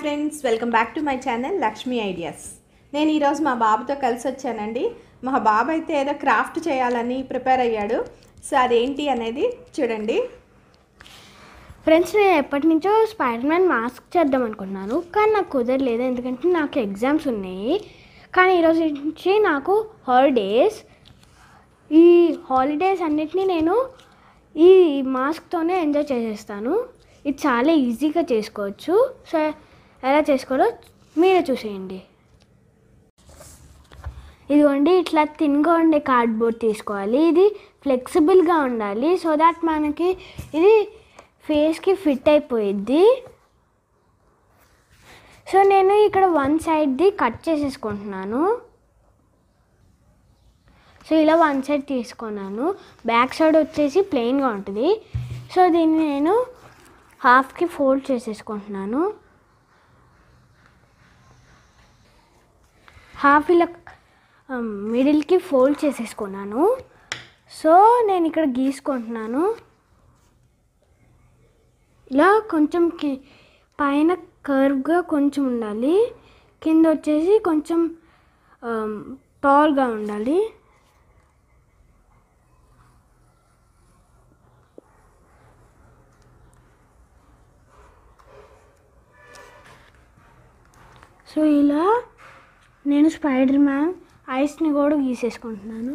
friends welcome back to my channel Lakshmi ideas నేను ఈరోజు మా బాబుతో కలిసి వచ్చానండి మా బాబు అయితే ఏదో క్రాఫ్ట్ చేయాలని ప్రిపేర్ అయ్యాడు సో అదేంటి అనేది చూడండి ఫ్రెండ్స్ నేను ఎప్పటి నుంచో స్పైడర్ మ్యాన్ మాస్క్ చేద్దాం అనుకున్నాను కానీ నాకు కుదరలేదు ఎందుకంటే నాకు ఎగ్జామ్స్ ఉన్నాయి కానీ ఈరోజు నుంచి నాకు హాలిడేస్ ఈ హాలిడేస్ అన్నిటినీ నేను ఈ మాస్క్తోనే ఎంజాయ్ చేసేస్తాను ఇది చాలా ఈజీగా చేసుకోవచ్చు సో ఎలా చేసుకోవాలో మీరే చూసేయండి ఇదిగోండి ఇట్లా తిన్గా ఉండే కార్డ్బోర్డ్ తీసుకోవాలి ఇది ఫ్లెక్సిబుల్గా ఉండాలి సో దాట్ మనకి ఇది ఫేస్కి ఫిట్ అయిపోయిద్ది సో నేను ఇక్కడ వన్ సైడ్ది కట్ చేసేసుకుంటున్నాను సో ఇలా వన్ సైడ్ తీసుకున్నాను బ్యాక్ సైడ్ వచ్చేసి ప్లెయిన్గా ఉంటుంది సో దీన్ని నేను హాఫ్కి ఫోల్డ్ చేసేసుకుంటున్నాను హాఫ్ ఇలా మిడిల్కి ఫోల్డ్ చేసేసుకున్నాను సో నేను ఇక్కడ గీసుకుంటున్నాను ఇలా కొంచెం కి పైన కర్వ్గా కొంచెం ఉండాలి కింద వచ్చేసి కొంచెం టాల్గా ఉండాలి సో ఇలా నేను స్పైడర్ మ్యాన్ ఐస్ని కూడా గీసేసుకుంటున్నాను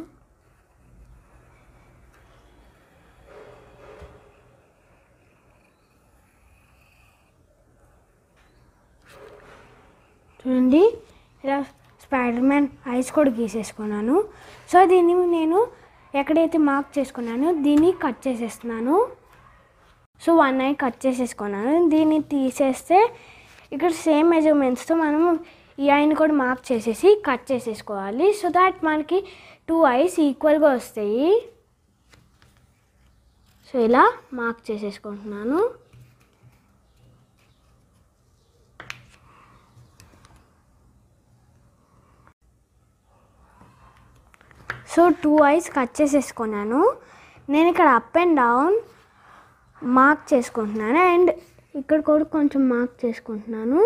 చూడండి ఇలా స్పైడర్ మ్యాన్ ఐస్ కూడా గీసేసుకున్నాను సో దీన్ని నేను ఎక్కడైతే మార్క్ చేసుకున్నానో దీన్ని కట్ చేసేస్తున్నాను సో వన్ ఐ కట్ చేసేసుకున్నాను దీన్ని తీసేస్తే ఇక్కడ సేమ్ మెజర్మెంట్స్తో మనం ఈ ఐని కూడా మార్క్ చేసేసి కట్ చేసేసుకోవాలి సో దాట్ మనకి టూ ఐస్ ఈక్వల్గా వస్తాయి సో ఇలా మార్క్ చేసేసుకుంటున్నాను సో టూ ఐస్ కట్ చేసేసుకున్నాను నేను ఇక్కడ అప్ అండ్ డౌన్ మార్క్ చేసుకుంటున్నాను అండ్ ఇక్కడ కూడా కొంచెం మార్క్ చేసుకుంటున్నాను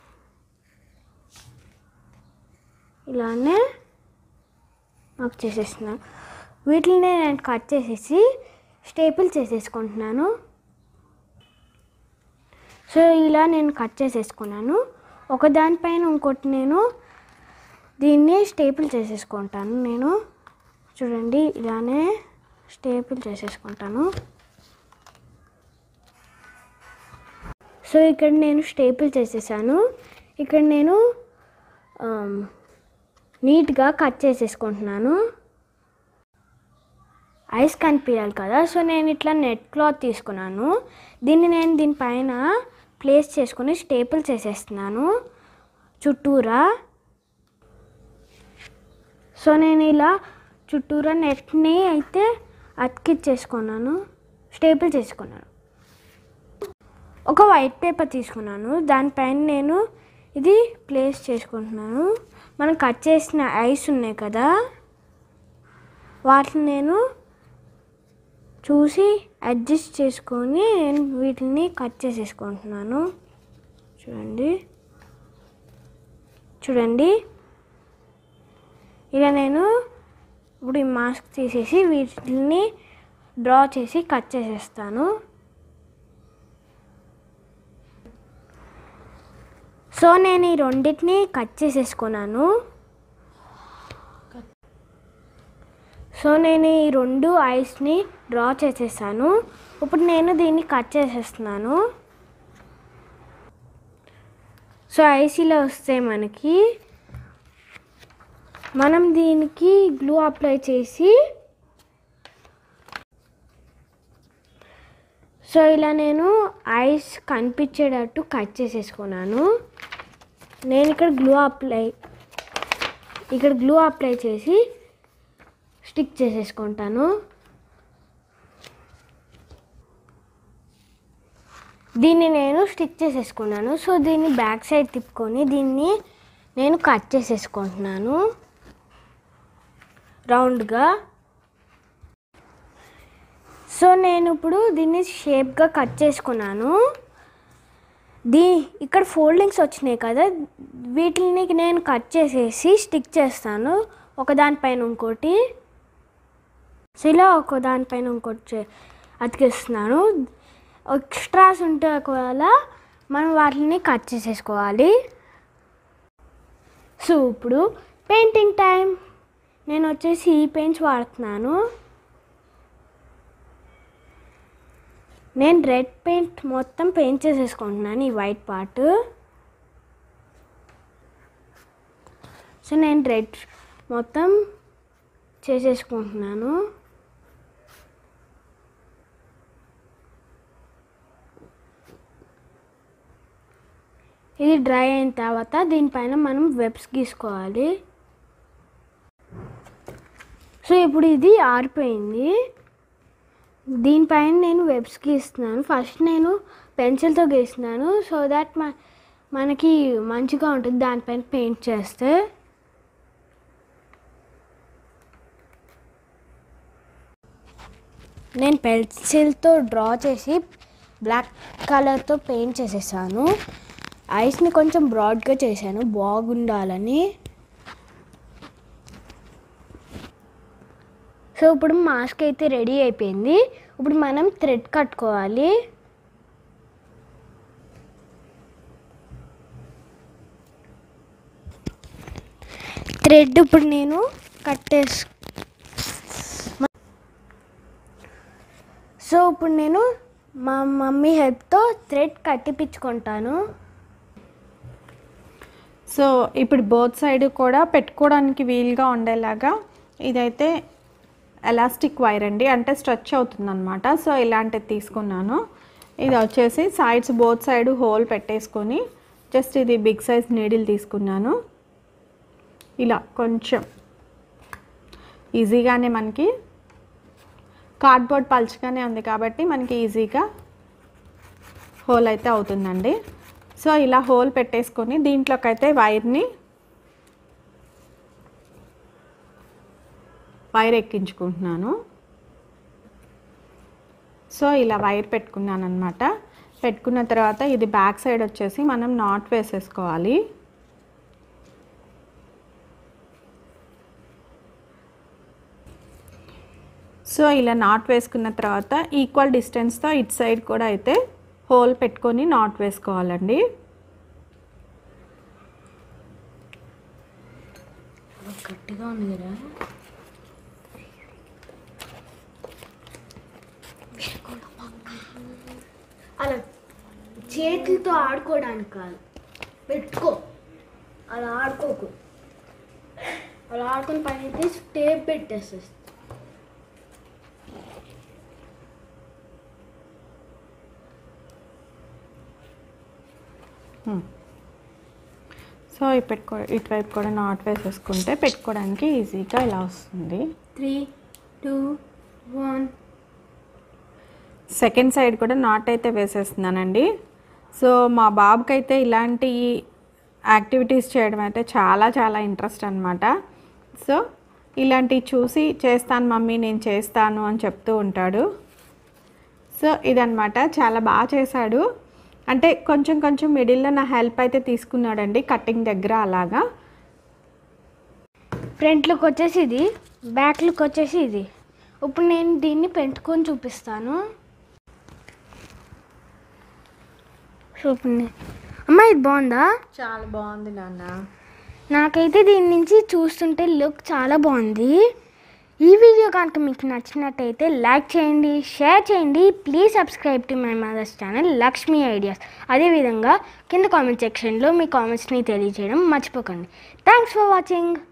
ఇలానే మార్క్ చేసేస్తున్నాను వీటిని నేను కట్ చేసేసి స్టేపుల్ చేసేసుకుంటున్నాను సో ఇలా నేను కట్ చేసేసుకున్నాను ఒక దానిపైన ఇంకోటి నేను దీన్ని స్టేపుల్ చేసేసుకుంటాను నేను చూడండి ఇలానే స్టేపుల్ చేసేసుకుంటాను సో ఇక్కడ నేను స్టేపుల్ చేసేసాను ఇక్కడ నేను నీట్గా కట్ చేసేసుకుంటున్నాను ఐస్ కనిపించాలి కదా సో నేను ఇట్లా నెట్ క్లాత్ తీసుకున్నాను దీన్ని నేను దీనిపైన ప్లేస్ చేసుకుని స్టేపుల్ చేసేస్తున్నాను చుట్టూరా సో నేను ఇలా చుట్టూరా నెట్ని అయితే అతికిచ్చేసుకున్నాను స్టేపుల్ చేసుకున్నాను ఒక వైట్ పేపర్ తీసుకున్నాను దానిపైన నేను ఇది ప్లేస్ చేసుకుంటున్నాను మనం కట్ చేసిన ఐస్ ఉన్నాయి కదా వాటిని నేను చూసి అడ్జస్ట్ చేసుకొని నేను వీటిని కట్ చేసేసుకుంటున్నాను చూడండి చూడండి ఇలా నేను ఇప్పుడు ఈ మాస్క్ తీసేసి వీటిని డ్రా చేసి కట్ చేసేస్తాను సో నేను ఈ రెండింటిని కట్ చేసేసుకున్నాను సో నేను ఈ రెండు ఐస్ని డ్రా చేసేసాను ఇప్పుడు నేను దీన్ని కట్ చేసేస్తున్నాను సో ఐస్ ఇలా వస్తాయి మనకి మనం దీనికి గ్లూ అప్లై చేసి సో ఇలా నేను ఐస్ కనిపించేటట్టు కట్ చేసేసుకున్నాను నేను ఇక్కడ గ్లూ అప్లై ఇక్కడ గ్లూ అప్లై చేసి స్టిక్ చేసేసుకుంటాను దీన్ని నేను స్టిక్ చేసేసుకున్నాను సో దీన్ని బ్యాక్ సైడ్ తిప్పుకొని దీన్ని నేను కట్ చేసేసుకుంటున్నాను రౌండ్గా సో నేను ఇప్పుడు దీన్ని షేప్గా కట్ చేసుకున్నాను దీ ఇక్కడ ఫోల్డింగ్స్ వచ్చినాయి కదా వీటిని నేను కట్ చేసేసి స్టిక్ చేస్తాను ఒకదానిపైన ఇంకోటి సో ఇలా ఒక దానిపైన ఇంకోటి చే- అతికిస్తున్నాను ఎక్స్ట్రాస్ ఉంటే ఒకవేళ మనం వాటిని కట్ చేసేసుకోవాలి సో ఇప్పుడు పెయింటింగ్ టైం నేను వచ్చేసి ఈ పెయింట్స్ వాడుతున్నాను నేను రెడ్ పెయింట్ మొత్తం పెయింట్ చేసేసుకుంటున్నాను ఈ వైట్ పార్ట్ సో నేను రెడ్ మొత్తం చేసేసుకుంటున్నాను ఇది డ్రై అయిన తర్వాత దీనిపైన మనం వెబ్స్ గీసుకోవాలి సో ఇప్పుడు ఇది ఆరిపోయింది దీనిపైన నేను వెబ్స్ గీస్తున్నాను ఫస్ట్ నేను పెన్సిల్తో గీస్తున్నాను సో దట్ మ మనకి మంచిగా ఉంటుంది దానిపైన పెయింట్ చేస్తే నేను పెన్సిల్తో డ్రా చేసి బ్లాక్ కలర్తో పెయింట్ చేసేసాను ఐస్ని కొంచెం బ్రాడ్గా చేశాను బాగుండాలని సో ఇప్పుడు మాస్క్ అయితే రెడీ అయిపోయింది ఇప్పుడు మనం థ్రెడ్ కట్టుకోవాలి థ్రెడ్ ఇప్పుడు నేను కట్టేసు సో ఇప్పుడు నేను మా మమ్మీ హెల్ప్తో థ్రెడ్ కట్టిపించుకుంటాను సో ఇప్పుడు బోత్ సైడ్ కూడా పెట్టుకోవడానికి వీలుగా ఉండేలాగా ఇదైతే ఎలాస్టిక్ వైర్ అండి అంటే స్ట్రెచ్ అవుతుంది అనమాట సో ఇలాంటిది తీసుకున్నాను ఇది వచ్చేసి సైడ్స్ బోత్ సైడ్ హోల్ పెట్టేసుకొని జస్ట్ ఇది బిగ్ సైజ్ నీడిల్ తీసుకున్నాను ఇలా కొంచెం ఈజీగానే మనకి కార్డ్బోర్డ్ పలుచగానే ఉంది కాబట్టి మనకి ఈజీగా హోల్ అయితే అవుతుందండి సో ఇలా హోల్ పెట్టేసుకొని దీంట్లోకి అయితే వైర్ని వైర్ ఎక్కించుకుంటున్నాను సో ఇలా వైర్ పెట్టుకున్నాను అనమాట పెట్టుకున్న తర్వాత ఇది బ్యాక్ సైడ్ వచ్చేసి మనం నాట్ వేసేసుకోవాలి సో ఇలా నాట్ వేసుకున్న తర్వాత ఈక్వల్ డిస్టెన్స్తో ఇటు సైడ్ కూడా అయితే హోల్ పెట్టుకొని నాట్ వేసుకోవాలండి గట్టిగా ఉంది కదా అలా చేతులతో ఆడుకోవడానికి కాదు పెట్టుకో అలా ఆడుకోకు అలా ఆడుకుని పని అయితే టేప్ పెట్టేసేస్తా సో ఈ పెట్టుకో ఇటువైపు కూడా నాట్ వేసేసుకుంటే పెట్టుకోవడానికి ఈజీగా ఇలా వస్తుంది three two one second side కూడా నాట్ అయితే వేసేస్తున్నానండి సో మా బాబుకి అయితే ఇలాంటి యాక్టివిటీస్ చేయడం అయితే చాలా చాలా ఇంట్రెస్ట్ అనమాట సో ఇలాంటివి చూసి చేస్తాను మమ్మీ నేను చేస్తాను అని చెప్తూ ఉంటాడు సో ఇదనమాట చాలా బాగా చేశాడు అంటే కొంచెం కొంచెం మిడిల్లో నా హెల్ప్ అయితే తీసుకున్నాడండి కటింగ్ దగ్గర అలాగా ఫ్రంట్ లుక్ వచ్చేసి ఇది బ్యాక్ లుక్ వచ్చేసి ఇది ఇప్పుడు నేను దీన్ని పెట్టుకొని చూపిస్తాను చూపండి అమ్మ ఇది బాగుందా చాలా బాగుంది నాన్న నాకైతే దీని నుంచి చూస్తుంటే లుక్ చాలా బాగుంది ఈ వీడియో కనుక మీకు నచ్చినట్టయితే లైక్ చేయండి షేర్ చేయండి please subscribe to my mother's channel Lakshmi ideas అదేవిధంగా కింద కామెంట్ సెక్షన్లో మీ కామెంట్స్ని తెలియజేయడం మర్చిపోకండి థ్యాంక్స్ ఫర్ వాచింగ్